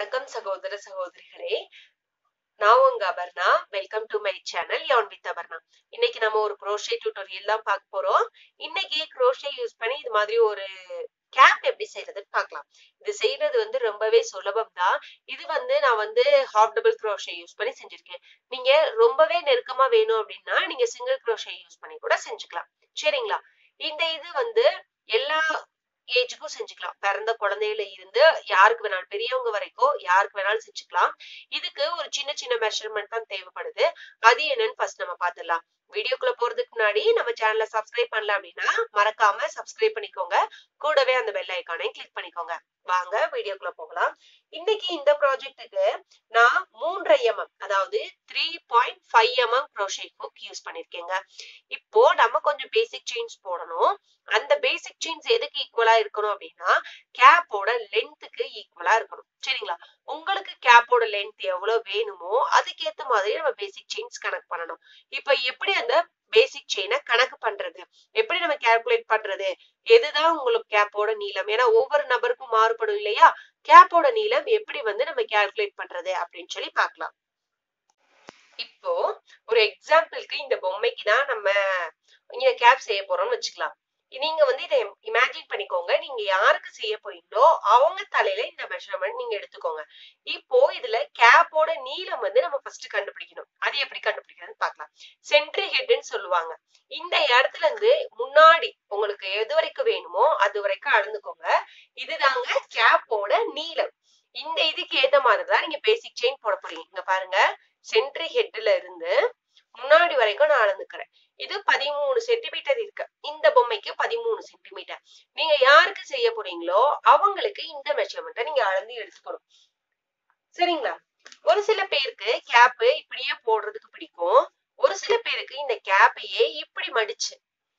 வணக்கம் சகோதர சகோதரிகளே நான் உங்க Aparna welcome to my channel யான் வித் அபர்ணா இன்னைக்கு நம்ம ஒரு crochet டியூட்டோரியல் தான் பார்க்க போறோம் இன்னைக்கு crochet யூஸ் பண்ணி இது மாதிரி ஒரு கேப் எப்படி செய்யறதுன்னு பார்க்கலாம் இது செய்யறது வந்து ரொம்பவே சுலபம் தான் இது வந்து நான் வந்து ஹாஃப் டபுள் crochet யூஸ் பண்ணி செஞ்சிருக்கேன் நீங்க ரொம்பவே நெருக்கமா வேணும் அப்படின்னா நீங்க சிங்கிள் crochet யூஸ் பண்ணி கூட செஞ்சுக்கலாம் சரிங்களா இந்த இது வந்து எல்லா ஏஜுக்கும் செஞ்சுக்கலாம் பிறந்த குழந்தையில இருந்து யாருக்கு வேணாலும் பெரியவங்க வரைக்கும் யாருக்கு வேணாலும் செஞ்சுக்கலாம் இதுக்கு ஒரு சின்ன சின்ன மெஷர்மெண்ட் தான் தேவைப்படுது அது என்னன்னு ஃபர்ஸ்ட் நம்ம பார்த்துடலாம் வீடியோக்குள்ள போறதுக்கு முன்னாடி நம்ம சேனலை சப்ஸ்கிரைப் பண்ணல அப்படின்னா மறக்காம சப்ஸ்கிரைப் பண்ணிக்கோங்க கூடவே அந்த பெல் ஐக்கானையும் கிளிக் பண்ணிக்கோங்க வாங்க வீடியோக்குள்ள போகலாம் இன்னைக்கு இந்த ப்ராஜெக்ட்டுக்கு நான் மூன்றரை எம்எம் அதாவது three point five MM crochet hook use பண்ணிருக்கேங்க இப்போ நம்ம கொஞ்சம் பேசிக் செயின்ஸ் போடணும் அந்த பேசிக் செயின்ஸ் எதுக்கு ஈக்குவலா இருக்கணும் அப்படின்னா கேப்போட லென்த்துக்கு ஈக்குவலா இருக்கணும் சரிங்களா உங்களுக்கு கேப்போட லென்த் எவ்வளவு வேணுமோ அதுக்கேத்த மாதிரி நம்ம பேசிக் செயின்ஸ் கணக்கு பண்ணணும் இப்ப எப்படி அந்த பேசிக் செயினை கணக்கு பண்றது எப்படி நம்ம கால்குலேட் பண்றது எதுதான் உங்களுக்கு கேப்போட நீளம் ஏன்னா ஒவ்வொரு நபருக்கும் மாறுபடும் இல்லையா கேப்போட நீளம் எப்படி வந்து நம்ம கால்குலேட் பண்றது அப்படின்னு சொல்லி பார்க்கலாம் இப்போ ஒரு எக்ஸாம்பிளுக்கு இந்த பொம்மைக்கு தான் நம்ம இந்த கேப் செய்ய போறோம்னு வச்சுக்கலாம் நீங்க வந்து இதை இமேஜின் பண்ணிக்கோங்க நீங்க யாருக்கு செய்ய போறீங்களோ அவங்க தலையில இந்த மெஷர்மெண்ட் நீங்க எடுத்துக்கோங்க இப்போ இதுல கேப்போட நீளம் வந்து நம்ம ஃபர்ஸ்ட் கண்டுபிடிக்கணும் அது எப்படி கண்டுபிடிக்கிறதுன்னு பார்க்கலாம் சென்ட்ரி ஹெட்னு சொல்லுவாங்க இந்த இடத்துல இருந்து முன்னாடி உங்களுக்கு எது வரைக்கும் வேணுமோ அது வரைக்கும் அளந்துக்கோங்க இதுதாங்க கேப்போட நீளம் இந்த இதுக்கு ஏத்த மாதிரிதான் நீங்க பேசிக் செயின் போட போறீங்க இங்க பாருங்க சென்ட்ரி ஹெட்ல இருந்து முன்னாடி வரைக்கும் நான் அளந்துக்கிறேன் இது பதிமூணு சென்டிமீட்டர் இருக்கு இந்த பொம்மைக்கு பதிமூணு சென்டிமீட்டர் நீங்க யாருக்கு செய்ய போறீங்களோ அவங்களுக்கு இந்த மெஷர்மெண்ட்டை நீங்க அளந்து எடுத்துக்கணும் சரிங்களா ஒரு சில பேருக்கு கேப் இப்படியே போடுறதுக்கு பிடிக்கும் ஒரு சில பேருக்கு இந்த கேப்பையே இப்படி மடிச்சு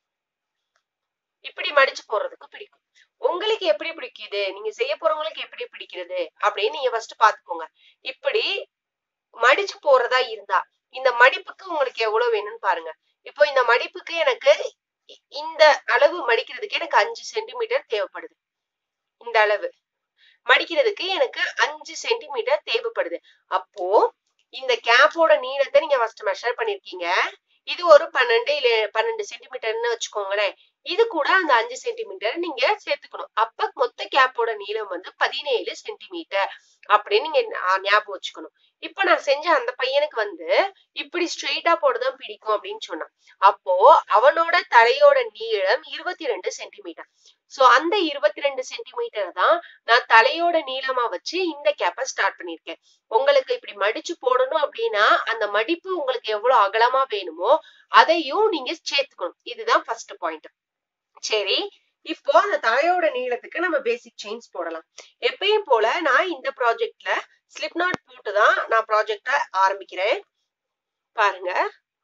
இப்படி மடிச்சு போடுறதுக்கு பிடிக்கும் உங்களுக்கு எப்படி பிடிக்குது நீங்க செய்ய போறவங்களுக்கு எப்படி பிடிக்கிறது அப்படின்னு நீங்க ஃபர்ஸ்ட் பாத்துக்கோங்க இப்படி மடிச்சு போறதா இருந்தா இந்த மடிப்புக்கு உங்களுக்கு எவ்வளவு வேணும்னு பாருங்க இப்போ இந்த மடிப்புக்கு எனக்கு இந்த அளவு மடிக்கிறதுக்கு எனக்கு அஞ்சு சென்டிமீட்டர் தேவைப்படுது இந்த அளவு மடிக்கிறதுக்கு எனக்கு அஞ்சு சென்டிமீட்டர் தேவைப்படுது அப்போ இந்த கேப்போட நீளத்தை நீங்க ஃபர்ஸ்ட் மெஷர் பண்ணிருக்கீங்க இது ஒரு பன்னெண்டு இல்ல பன்னெண்டு சென்டிமீட்டர்னு வச்சுக்கோங்களேன் இது கூட அந்த அஞ்சு சென்டிமீட்டர் நீங்க சேர்த்துக்கணும் அப்ப மொத்த கேப்போட நீளம் வந்து பதினேழு சென்டிமீட்டர் அப்படின்னு நீங்க ஞாபகம் வச்சுக்கணும் இப்ப நான் செஞ்ச அந்த பையனுக்கு வந்து இப்படி ஸ்ட்ரெயிட்டா போடுதான் பிடிக்கும் அப்படின்னு சொன்னான் அப்போ அவனோட தலையோட நீளம் இருபத்தி ரெண்டு சென்டிமீட்டர் சோ அந்த இருபத்தி ரெண்டு சென்டிமீட்டர் தான் நான் தலையோட நீளமா வச்சு இந்த கேப்பை ஸ்டார்ட் பண்ணிருக்கேன் உங்களுக்கு இப்படி மடிச்சு போடணும் அப்படின்னா அந்த மடிப்பு உங்களுக்கு எவ்வளவு அகலமா வேணுமோ அதையும் நீங்க சேர்த்துக்கணும் இதுதான் ஃபர்ஸ்ட் பாயிண்ட் சரி இப்போ அந்த தலையோட நீளத்துக்கு நம்ம பேசிக் செயின்ஸ் போடலாம் எப்பயும் போல நான் இந்த ப்ராஜெக்ட்ல ஸ்லிப் நாட் போட்டு தான் நான் ப்ராஜெக்ட ஆரம்பிக்கிறேன் பாருங்க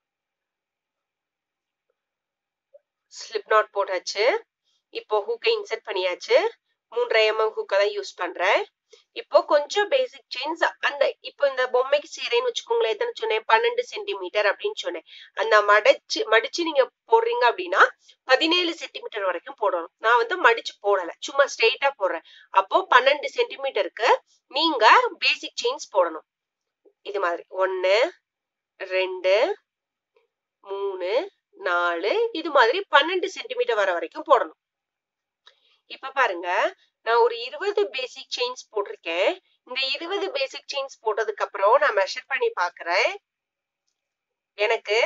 ஸ்லிப் நாட் போட்டாச்சு இப்போ ஹூக்கை இன்செர்ட் பண்ணியாச்சு மூன்றரை எம்எம் ஹூக்கை தான் யூஸ் பண்றேன் இப்போ கொஞ்சம் பேசிக் செயின்ஸ் அந்த இப்போ இந்த பொம்மைக்கு செய்யறேன்னு வச்சுக்கோங்களேன் எத்தனை சொன்னேன் பன்னெண்டு சென்டிமீட்டர் அப்படின்னு சொன்னேன் அந்த மடிச்சு மடிச்சு நீங்க போடுறீங்க அப்படின்னா பதினேழு சென்டிமீட்டர் வரைக்கும் போடணும் நான் வந்து மடிச்சு போடல சும்மா ஸ்ட்ரெயிட்டா போடுறேன் அப்போ பன்னெண்டு சென்டிமீட்டருக்கு நீங்க பேசிக் செயின்ஸ் போடணும் இது மாதிரி ஒன்னு ரெண்டு மூணு நாலு இது மாதிரி பன்னெண்டு சென்டிமீட்டர் வர வரைக்கும் போடணும் இப்ப பாருங்க நான் ஒரு இருபது பேசிக் செயின்ஸ் போட்டிருக்கேன் இந்த இருபது பேசிக் செயின்ஸ் போட்டதுக்கு அப்புறம் நான் மெஷர் பண்ணி பாக்குறேன் எனக்கு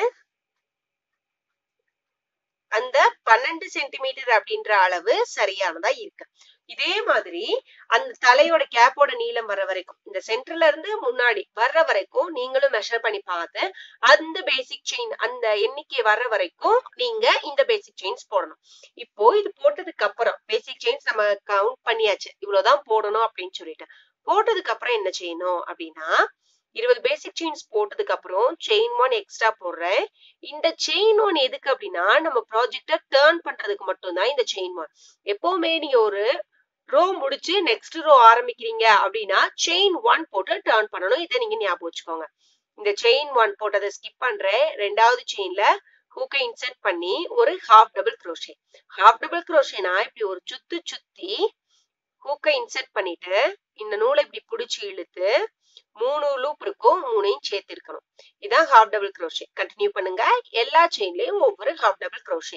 அந்த பன்னெண்டு சென்டிமீட்டர் அப்படின்ற அளவு சரியானதா இருக்கு இதே மாதிரி அந்த தலையோட கேப்போட நீளம் வர வரைக்கும் இந்த சென்டர்ல இருந்து முன்னாடி வர்ற வரைக்கும் நீங்களும் மெஷர் பண்ணி பார்த்து அந்த பேசிக் செயின் அந்த எண்ணிக்கை வர்ற வரைக்கும் நீங்க இந்த பேசிக் செயின்ஸ் போடணும் இப்போ இது போட்டதுக்கு அப்புறம் பேசிக் செயின்ஸ் நம்ம கவுண்ட் பண்ணியாச்சு இவ்வளவுதான் போடணும் அப்படின்னு சொல்லிட்டு போட்டதுக்கு அப்புறம் என்ன செய்யணும் அப்படின்னா இருபது பேசிக் செயின்ஸ் போட்டதுக்கு அப்புறம் செயின் ஒன் எக்ஸ்ட்ரா போடுறேன் இந்த செயின் ஒன் எதுக்கு அப்படின்னா நம்ம ப்ராஜெக்ட டேர்ன் பண்றதுக்கு மட்டும்தான் இந்த செயின் ஒன் எப்பவுமே நீங்க ஒரு ரோ முடிச்சு நெக்ஸ்ட் ரோ ஆரம்பிக்கிறீங்க அப்படின்னா செயின் ஒன் போட்டு டேர்ன் பண்ணணும் இதை நீங்க ஞாபகம் வச்சுக்கோங்க இந்த செயின் ஒன் போட்டதை ஸ்கிப் பண்றேன் ரெண்டாவது செயின்ல ஹூக்கை இன்செர்ட் பண்ணி ஒரு half double crochet half double க்ரோஷேனா இப்படி ஒரு சுத்து சுத்தி ஹூக்கை இன்செர்ட் பண்ணிட்டு இந்த நூலை இப்படி பிடிச்சி புடிச்சு இழுத்து மூணு லூப் இருக்கும் மூணையும் சேர்த்து இருக்கணும் இதான் ஹாஃப் டபுள் க்ரோஷே கண்டினியூ பண்ணுங்க எல்லா செயின்லயும் ஒவ்வொரு ஹாஃப் டபுள் க்ரோஷே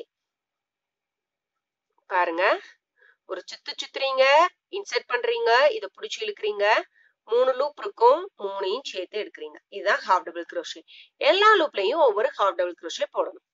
பாருங்க ஒரு சுத்து சுத்துறீங்க இன்சர்ட் பண்றீங்க இத புடிச்சு இழுக்கிறீங்க மூணு லூப் இருக்கும் மூணையும் சேர்த்து எடுக்கிறீங்க இதுதான் ஹாஃப் டபுள் க்ரோஷே எல்லா லூப்லயும் ஒவ்வொரு ஹாஃப் டபுள் க்ரோஷே போடணும்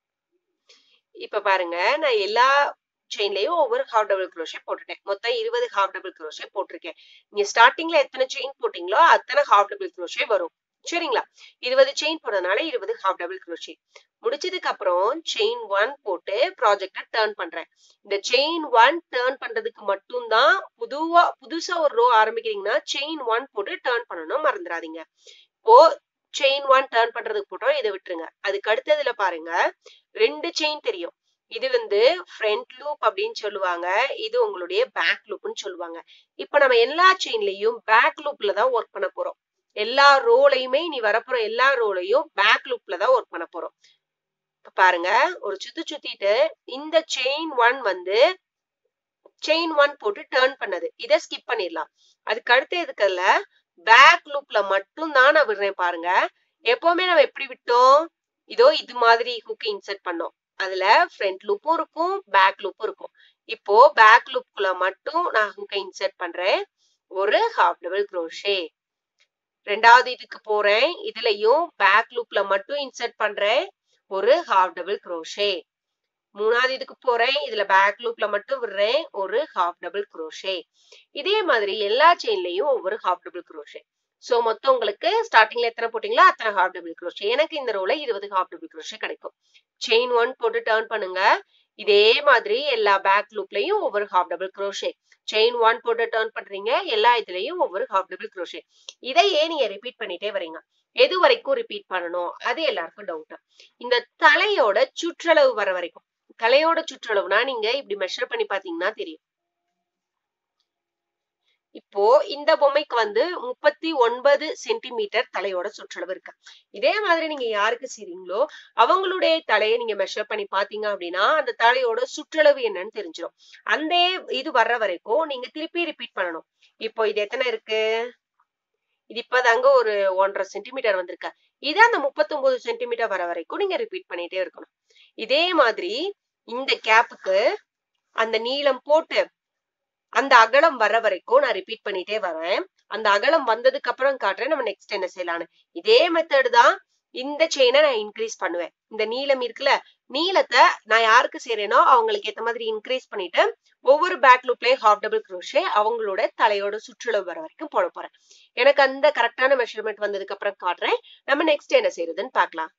இப்ப பாருங்க நான் எல்லா செயின்லயும் ஒவ்வொரு ஹாஃப் டபுள் க்ரோஷே போட்டுட்டேன் மொத்தம் இருபது ஹாஃப் டபுள் க்ரோஷே போட்டிருக்கேன் நீங்க ஸ்டார்டிங்ல எத்தனை செயின் போட்டீங்களோ அத்தனை ஹாஃப் டபுள் க்ரோஷே வரும் சரிங்களா இருபது செயின் போடுறதுனால இருபது ஹாஃப் டபுள் க்ரோஷே முடிச்சதுக்கு அப்புறம் செயின் ஒன் போட்டு ப்ராஜெக்ட டேர்ன் பண்றேன் இந்த செயின் ஒன் டேர்ன் பண்றதுக்கு மட்டும்தான் புதுவா புதுசா ஒரு ரோ ஆரம்பிக்கிறீங்கன்னா செயின் ஒன் போட்டு டேர்ன் பண்ணணும் மறந்துடாதீங்க இப்போ செயின் ஒன் டேர்ன் பண்றதுக்கு போட்டோம் இதை விட்டுருங்க அதுக்கு அடுத்ததுல பாருங்க ரெண்டு செயின் தெரியும் இது வந்து ஃப்ரண்ட் லூப் அப்படின்னு சொல்லுவாங்க இது உங்களுடைய பேக் லூப்னு சொல்லுவாங்க இப்ப நம்ம எல்லா செயின்லயும் பேக் லூப்ல தான் ஒர்க் பண்ண போறோம் எல்லா ரோலையுமே நீ வரப்போற எல்லா ரோலையும் பேக் லூப்ல தான் ஒர்க் பண்ண போறோம் இப்ப பாருங்க ஒரு சுத்து சுத்திட்டு இந்த செயின் ஒன் வந்து செயின் ஒன் போட்டு டேர்ன் பண்ணது இதை ஸ்கிப் பண்ணிடலாம் அதுக்கு அடுத்து இதுக்கல்ல பேக் லூப்ல மட்டும் தான் நான் விடுறேன் பாருங்க எப்பவுமே நம்ம எப்படி விட்டோம் இதோ இது மாதிரி ஹுக் இன்சர்ட் பண்ணோம் அதுல ஃப்ரண்ட் லூப்பும் இருக்கும் பேக் லூப்பும் இருக்கும் இப்போ பேக் லூப்புக்குள்ள மட்டும் நான் ஹுக்கை இன்சர்ட் பண்றேன் ஒரு ஹாஃப் டபுள் க்ரோஷே ரெண்டாவது இதுக்கு போறேன் இதுலயும் பேக் லூப்ல மட்டும் இன்சர்ட் பண்றேன் ஒரு ஹாஃப் டபுள் க்ரோஷே மூணாவது இதுக்கு போறேன் இதுல பேக் லூப்ல மட்டும் விடுறேன் ஒரு ஹாஃப் டபுள் க்ரோஷே இதே மாதிரி எல்லா செயின்லயும் ஒவ்வொரு ஹாஃப் டபுள் க்ரோஷே சோ மொத்தம் உங்களுக்கு ஸ்டார்டிங்ல எத்தனை போட்டீங்களோ அத்தனை ஹாஃப் டபுள் க்ரோஷே எனக்கு இந்த ரோல இருபது ஹாஃப் டபுள் க்ரோஷே கிடைக்கும் செயின் ஒன் போட்டு டேர்ன் பண்ணுங்க இதே மாதிரி எல்லா பேக் லூப்லயும் ஒவ்வொரு half double crochet chain one போட்டு டேர்ன் பண்றீங்க எல்லா இதுலயும் ஒவ்வொரு ஹாஃப் டபுள் க்ரோஷே இதையே நீங்க ரிப்பீட் பண்ணிட்டே வரீங்க எது வரைக்கும் ரிப்பீட் பண்ணணும் அது எல்லாருக்கும் டவுட் இந்த தலையோட சுற்றளவு வர வரைக்கும் தலையோட சுற்றளவுனா நீங்க இப்படி மெஷர் பண்ணி பாத்தீங்கன்னா தெரியும் இப்போ இந்த பொம்மைக்கு வந்து முப்பத்தி ஒன்பது சென்டிமீட்டர் தலையோட சுற்றளவு இருக்கு இதே மாதிரி நீங்க யாருக்கு செய்றீங்களோ அவங்களுடைய தலையை நீங்க மெஷர் பண்ணி பாத்தீங்க அப்படின்னா அந்த தலையோட சுற்றளவு என்னன்னு தெரிஞ்சிடும் அந்த இது வர்ற வரைக்கும் நீங்க திருப்பி ரிப்பீட் பண்ணணும் இப்போ இது எத்தனை இருக்கு இது இப்பதாங்க ஒரு ஒன்றரை சென்டிமீட்டர் வந்திருக்கு இது அந்த முப்பத்தி ஒன்பது சென்டிமீட்டர் வர வரைக்கும் நீங்க ரிப்பீட் பண்ணிட்டே இருக்கணும் இதே மாதிரி இந்த கேப்புக்கு அந்த நீளம் போட்டு அந்த அகலம் வர வரைக்கும் நான் ரிப்பீட் பண்ணிட்டே வரேன் அந்த அகலம் வந்ததுக்கு அப்புறம் காட்டுறேன் நம்ம நெக்ஸ்ட் என்ன செய்யலான்னு இதே மெத்தட் தான் இந்த செயினை நான் இன்க்ரீஸ் பண்ணுவேன் இந்த நீளம் இருக்குல்ல நீளத்தை நான் யாருக்கு செய்யறேனோ அவங்களுக்கு ஏத்த மாதிரி இன்க்ரீஸ் பண்ணிட்டு ஒவ்வொரு பேக் லூப்லயும் ஹாஃப் டபுள் க்ரோஷே அவங்களோட தலையோட சுற்றளவு வர வரைக்கும் போட போறேன் எனக்கு அந்த கரெக்டான மெஷர்மெண்ட் வந்ததுக்கு அப்புறம் காட்டுறேன் நம்ம நெக்ஸ்ட் என்ன செய்யறதுன்னு பார்க்கலாம்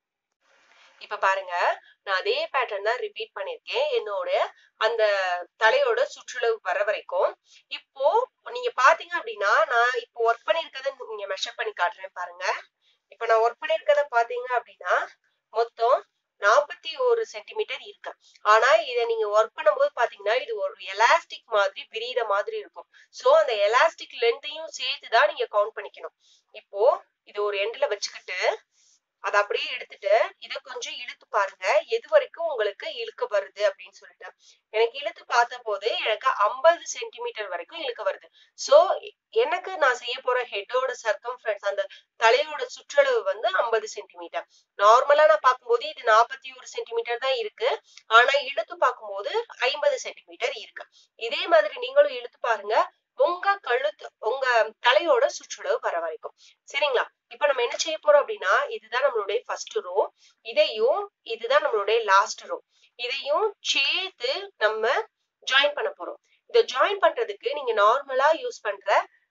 இப்ப பாருங்க நான் அதே பேட்டர்ன் தான் ரிப்பீட் பண்ணிருக்கேன் என்னோட அந்த தலையோட சுற்றளவு வர வரைக்கும் இப்போ நீங்க பாத்தீங்க அப்படின்னா நான் இப்போ ஒர்க் பண்ணிருக்கத நீங்க மெஷர் பண்ணி காட்டுறேன் பாருங்க இப்ப நான் ஒர்க் பண்ணிருக்கத பாத்தீங்க அப்படின்னா மொத்தம் நாற்பத்தி ஒரு சென்டிமீட்டர் இருக்கு ஆனா இத நீங்க ஒர்க் பண்ணும்போது பாத்தீங்கன்னா இது ஒரு எலாஸ்டிக் மாதிரி விரிகிற மாதிரி இருக்கும் சோ அந்த எலாஸ்டிக் லென்த்தையும் சேர்த்துதான் நீங்க கவுண்ட் பண்ணிக்கணும் இப்போ இது ஒரு எண்ட்ல வச்சுக்கிட்டு அதை அப்படியே எடுத்துட்டு இதை கொஞ்சம் இழுத்து பாருங்க எது வரைக்கும் உங்களுக்கு இழுக்க வருது அப்படின்னு சொல்லிட்டு எனக்கு இழுத்து பார்த்த போது எனக்கு ஐம்பது சென்டிமீட்டர் வரைக்கும் இழுக்க வருது சோ எனக்கு நான் செய்ய போற ஹெட்டோட சர்க்கம்ஃபரன்ஸ் அந்த தலையோட சுற்றளவு வந்து ஐம்பது சென்டிமீட்டர் நார்மலா நான் பார்க்கும்போது இது நாற்பத்தி ஒரு சென்டிமீட்டர் தான் இருக்கு ஆனா இழுத்து பார்க்கும்போது ஐம்பது சென்டிமீட்டர் இருக்கு இதே மாதிரி நீங்களும் இழுத்து பாருங்க உங்க கழுத்து உங்க தலையோட சுற்றளவு வர வரைக்கும் சரிங்களா இப்ப நம்ம என்ன செய்ய போறோம் அப்படின்னா இதுதான் நம்மளுடைய ஃபர்ஸ்ட் ரோ இதையும் இதுதான் நம்மளுடைய லாஸ்ட் ரோ இதையும் சேர்த்து நம்ம ஜாயின் பண்ண போறோம் இதை ஜாயின் பண்றதுக்கு நீங்க நார்மலா யூஸ் பண்ற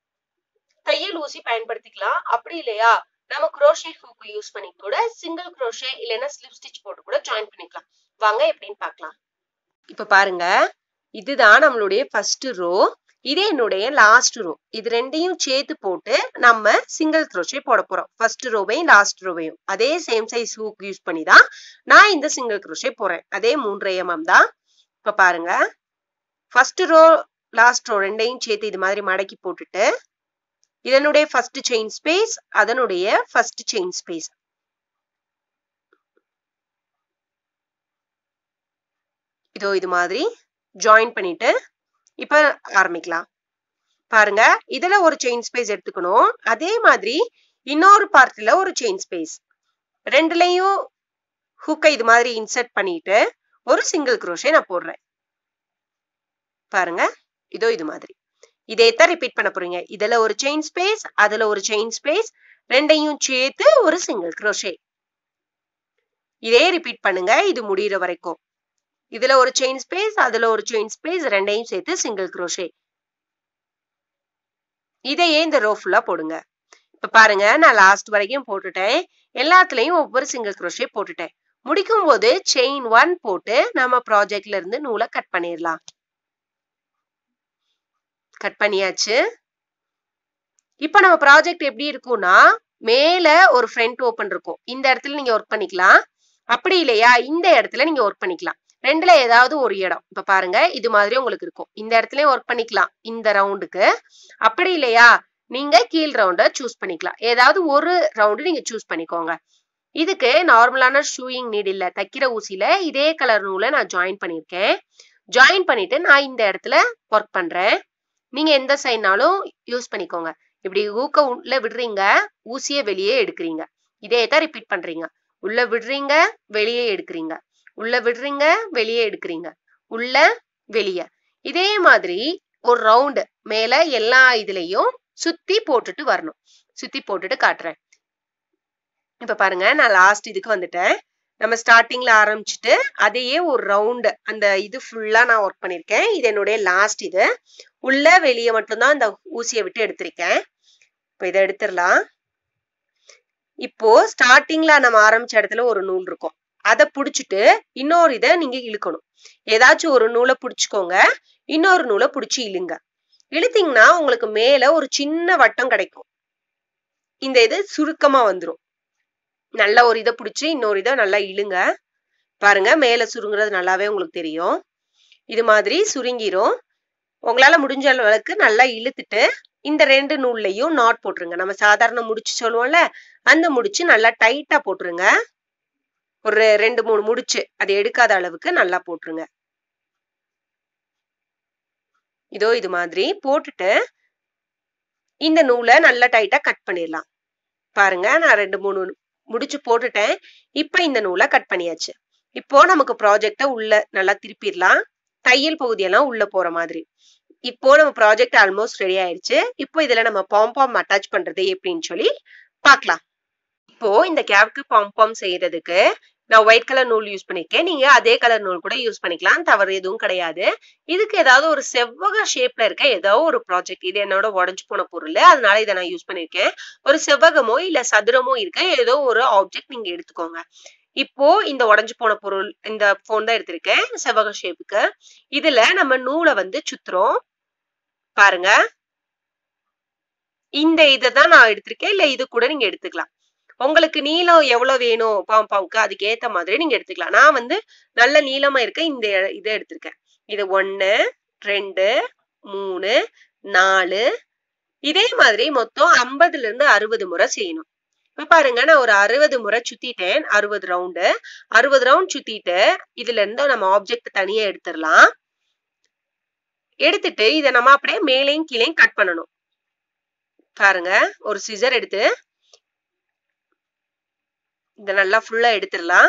தையல் ஊசி பயன்படுத்திக்கலாம் அப்படி இல்லையா நம்ம குரோஷே ஹூக் யூஸ் பண்ணி கூட சிங்கிள் குரோஷே இல்லைன்னா ஸ்லிப் ஸ்டிச் போட்டு கூட ஜாயின் பண்ணிக்கலாம் வாங்க எப்படின்னு பார்க்கலாம் இப்ப பாருங்க இதுதான் நம்மளுடைய ஃபர்ஸ்ட் ரோ இது என்னுடைய லாஸ்ட் ரோ இது ரெண்டையும் சேர்த்து போட்டு நம்ம சிங்கிள் க்ரோஷே போட போறோம் ஃபர்ஸ்ட் ரோவையும் லாஸ்ட் ரோவையும் அதே சேம் சைஸ் ஹூக் யூஸ் பண்ணி தான் நான் இந்த சிங்கிள் க்ரோஷே போறேன் அதே மூன்று எம்எம் தான் இப்ப பாருங்க ஃபர்ஸ்ட் ரோ லாஸ்ட் ரோ ரெண்டையும் சேர்த்து இது மாதிரி மடக்கி போட்டுட்டு இதனுடைய ஃபர்ஸ்ட் செயின் ஸ்பேஸ் அதனுடைய ஃபர்ஸ்ட் செயின் ஸ்பேஸ் இதோ இது மாதிரி ஜாயின் பண்ணிட்டு இப்ப ஆரம்பிக்கலாம் பாருங்க இதுல ஒரு செயின் ஸ்பேஸ் எடுத்துக்கணும் அதே மாதிரி இன்னொரு பார்ட்ல ஒரு செயின் ஸ்பேஸ் ரெண்டுலயும் ஹூக்கை இது மாதிரி இன்சர்ட் பண்ணிட்டு ஒரு சிங்கிள் குரோஷே நான் போடுறேன் பாருங்க இதோ இது மாதிரி இதே தான் ரிப்பீட் பண்ண போறீங்க இதுல ஒரு செயின் ஸ்பேஸ் அதுல ஒரு செயின் ஸ்பேஸ் ரெண்டையும் சேர்த்து ஒரு சிங்கிள் குரோஷே இதே ரிப்பீட் பண்ணுங்க இது முடியிற வரைக்கும் இதுல ஒரு செயின் ஸ்பேஸ் அதுல ஒரு செயின் ஸ்பேஸ் ரெண்டையும் சேர்த்து சிங்கிள் குரோஷே இதையே இந்த ரோ ஃபுல்லா போடுங்க இப்ப பாருங்க நான் லாஸ்ட் வரைக்கும் போட்டுட்டேன் எல்லாத்துலயும் ஒவ்வொரு சிங்கிள் குரோஷே போட்டுட்டேன் முடிக்கும் போது செயின் ஒன் போட்டு நம்ம ப்ராஜெக்ட்ல இருந்து நூலை கட் பண்ணிடலாம் கட் பண்ணியாச்சு இப்ப நம்ம ப்ராஜெக்ட் எப்படி இருக்கும்னா மேல ஒரு ஃப்ரண்ட் ஓப்பன் இருக்கும் இந்த இடத்துல நீங்க ஒர்க் பண்ணிக்கலாம் அப்படி இல்லையா இந்த இடத்துல நீங்க ஒர்க் பண்ணிக்கலாம் ரெண்டுல ஏதாவது ஒரு இடம் இப்ப பாருங்க இது மாதிரி உங்களுக்கு இருக்கும் இந்த இடத்துலயும் ஒர்க் பண்ணிக்கலாம் இந்த ரவுண்டுக்கு அப்படி இல்லையா நீங்க கீழ் ரவுண்ட சூஸ் பண்ணிக்கலாம் ஏதாவது ஒரு ரவுண்டு நீங்க சூஸ் பண்ணிக்கோங்க இதுக்கு நார்மலான ஷூயிங் நீட் இல்ல தைக்கிற ஊசியில இதே கலர் நூலை நான் ஜாயின் பண்ணியிருக்கேன் ஜாயின் பண்ணிட்டு நான் இந்த இடத்துல ஒர்க் பண்றேன் நீங்க எந்த சைட்னாலும் யூஸ் பண்ணிக்கோங்க இப்படி ஊக்க உள்ள விடுறீங்க ஊசிய வெளியே எடுக்கிறீங்க இதே தான் ரிப்பீட் பண்றீங்க உள்ள விடுறீங்க வெளியே எடுக்கிறீங்க உள்ள விடுறீங்க வெளியே எடுக்கிறீங்க உள்ள வெளியே இதே மாதிரி ஒரு ரவுண்டு மேல எல்லா இதுலயும் சுத்தி போட்டுட்டு வரணும் சுத்தி போட்டுட்டு காட்டுறேன் இப்ப பாருங்க நான் லாஸ்ட் இதுக்கு வந்துட்டேன் நம்ம ஸ்டார்டிங்ல ஆரம்பிச்சுட்டு அதையே ஒரு ரவுண்டு அந்த இது ஃபுல்லா நான் ஒர்க் பண்ணிருக்கேன் இது என்னுடைய லாஸ்ட் இது உள்ள வெளியே மட்டும்தான் இந்த ஊசியை விட்டு எடுத்திருக்கேன் இப்போ இதை எடுத்துடலாம் இப்போ ஸ்டார்டிங்ல நம்ம ஆரம்பிச்ச இடத்துல ஒரு நூல் இருக்கும் அதை புடிச்சிட்டு இன்னொரு இதை நீங்க இழுக்கணும் ஏதாச்சும் ஒரு நூலை புடிச்சுக்கோங்க இன்னொரு நூலை புடிச்சு இழுங்க இழுத்தீங்கன்னா உங்களுக்கு மேல ஒரு சின்ன வட்டம் கிடைக்கும் இந்த இது சுருக்கமா வந்துடும் நல்ல ஒரு இதை பிடிச்சி இன்னொரு இதை நல்லா இழுங்க பாருங்க மேல சுருங்குறது நல்லாவே உங்களுக்கு தெரியும் இது மாதிரி சுருங்கிரும் உங்களால முடிஞ்ச அளவுக்கு நல்லா இழுத்துட்டு இந்த ரெண்டு நூல்லையும் நாட் போட்டுருங்க நம்ம சாதாரண முடிச்சு சொல்லுவோம்ல அந்த முடிச்சு நல்லா டைட்டா போட்டுருங்க ஒரு ரெண்டு மூணு முடிச்சு அது எடுக்காத அளவுக்கு நல்லா போட்டுருங்க இதோ இது மாதிரி போட்டுட்டு இந்த நூலை நல்லா டைட்டா கட் பண்ணிடலாம் பாருங்க நான் ரெண்டு மூணு முடிச்சு போட்டுட்டேன் இப்ப இந்த நூலை கட் பண்ணியாச்சு இப்போ நமக்கு ப்ராஜெக்ட உள்ள நல்லா திருப்பிடலாம் தையல் பகுதியெல்லாம் உள்ள போற மாதிரி இப்போ நம்ம ப்ராஜெக்ட் ஆல்மோஸ்ட் ரெடி ஆயிடுச்சு இப்போ இதுல நம்ம பாம்பாம் அட்டாச் பண்றது எப்படின்னு சொல்லி பார்க்கலாம் இப்போ இந்த கேப்க்கு பாம்பாம் செய்யறதுக்கு நான் ஒயிட் கலர் நூல் யூஸ் பண்ணிருக்கேன் நீங்க அதே கலர் நூல் கூட யூஸ் பண்ணிக்கலாம் தவறு எதுவும் கிடையாது இதுக்கு ஏதாவது ஒரு செவ்வக ஷேப்ல இருக்க ஏதோ ஒரு ப்ராஜெக்ட் இது என்னோட உடஞ்சு போன பொருள் அதனால இதை நான் யூஸ் பண்ணிருக்கேன் ஒரு செவ்வகமோ இல்ல சதுரமோ இருக்க ஏதோ ஒரு ஆப்ஜெக்ட் நீங்க எடுத்துக்கோங்க இப்போ இந்த உடஞ்சு போன பொருள் இந்த போன் தான் எடுத்திருக்கேன் செவ்வக ஷேப்புக்கு இதுல நம்ம நூலை வந்து சுத்துறோம் பாருங்க இந்த இதை தான் நான் எடுத்திருக்கேன் இல்ல இது கூட நீங்க எடுத்துக்கலாம் உங்களுக்கு நீளம் எவ்வளவு வேணும் பாம்பாவுக்கு அதுக்கு ஏத்த மாதிரி நீங்க எடுத்துக்கலாம் நான் வந்து நல்ல நீளமா இருக்க இந்த இதை எடுத்திருக்கேன் இது ஒன்னு ரெண்டு மூணு நாலு இதே மாதிரி மொத்தம் ஐம்பதுல இருந்து அறுபது முறை செய்யணும் இப்ப பாருங்க நான் ஒரு அறுபது முறை சுத்திட்டேன் அறுபது ரவுண்டு அறுபது ரவுண்ட் சுத்திட்டு இதுல இருந்து நம்ம ஆப்ஜெக்ட் தனியா எடுத்துடலாம் எடுத்துட்டு இதை நம்ம அப்படியே மேலையும் கீழையும் கட் பண்ணணும் பாருங்க ஒரு சிசர் எடுத்து இத நல்லா ஃபுல்லா எடுத்துடலாம்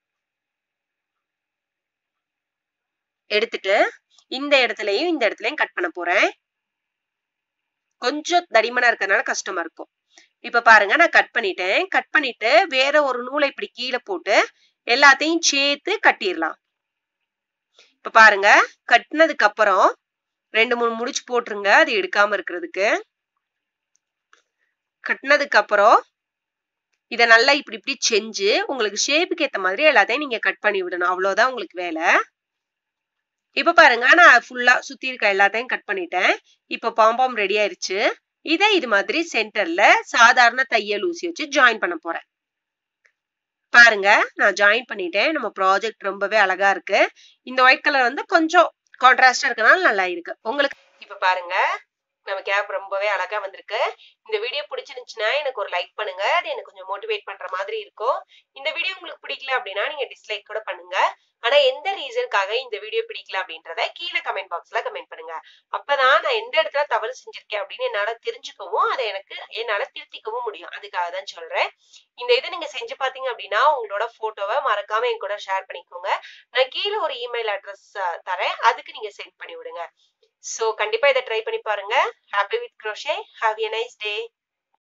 எடுத்துட்டு இந்த இடத்துலயும் இந்த இடத்துலயும் கட் பண்ண போறேன் கொஞ்சம் தடிமனா இருக்கறனால கஷ்டமா இருக்கும் இப்ப பாருங்க நான் கட் பண்ணிட்டேன் கட் பண்ணிட்டு வேற ஒரு நூலை இப்படி கீழே போட்டு எல்லாத்தையும் சேர்த்து கட்டிடலாம் இப்ப பாருங்க கட்டினதுக்கு அப்புறம் ரெண்டு மூணு முடிச்சு போட்டுருங்க அது எடுக்காம இருக்கிறதுக்கு கட்டினதுக்கு அப்புறம் இத நல்லா இப்படி இப்படி செஞ்சு உங்களுக்கு ஷேப்புக்கு ஏத்த மாதிரி எல்லாத்தையும் நீங்க கட் பண்ணி விடணும் அவ்வளவுதான் உங்களுக்கு வேலை இப்ப பாருங்க நான் ஃபுல்லா சுத்தி இருக்க எல்லாத்தையும் கட் பண்ணிட்டேன் இப்ப பாம்பாம் ரெடி ஆயிருச்சு இதை இது மாதிரி சென்டர்ல சாதாரண தையல் ஊசி வச்சு ஜாயின் பண்ண போறேன் பாருங்க நான் ஜாயின் பண்ணிட்டேன் நம்ம ப்ராஜெக்ட் ரொம்பவே அழகா இருக்கு இந்த ஒயிட் கலர் வந்து கொஞ்சம் கான்ட்ராஸ்டா இருக்கனால நல்லா இருக்கு உங்களுக்கு இப்ப பாருங்க நம்ம கேப் ரொம்பவே அழகா வந்திருக்கு இந்த வீடியோ பிடிச்சிருந்துச்சுன்னா எனக்கு ஒரு லைக் பண்ணுங்க அது எனக்கு கொஞ்சம் மோட்டிவேட் பண்ற மாதிரி இருக்கும் இந்த வீடியோ உங்களுக்கு பிடிக்கல அப்படின்னா நீங்க டிஸ்லைக் கூட பண்ணுங்க ஆனா எந்த ரீசனுக்காக இந்த வீடியோ பிடிக்கல அப்படின்றத கீழே கமெண்ட் பாக்ஸ்ல கமெண்ட் பண்ணுங்க அப்பதான் நான் எந்த இடத்துல தவறு செஞ்சிருக்கேன் அப்படின்னு என்னால தெரிஞ்சுக்கவும் அதை எனக்கு என்னால திருத்திக்கவும் முடியும் அதுக்காக தான் சொல்றேன் இந்த இதை நீங்க செஞ்சு பாத்தீங்க அப்படின்னா உங்களோட போட்டோவை மறக்காம என் கூட ஷேர் பண்ணிக்கோங்க நான் கீழே ஒரு இமெயில் அட்ரஸ் தரேன் அதுக்கு நீங்க சென்ட் பண்ணி விடுங்க சோ கண்டிப்பா இதை ட்ரை பண்ணி பாருங்க happy with crochet have a nice day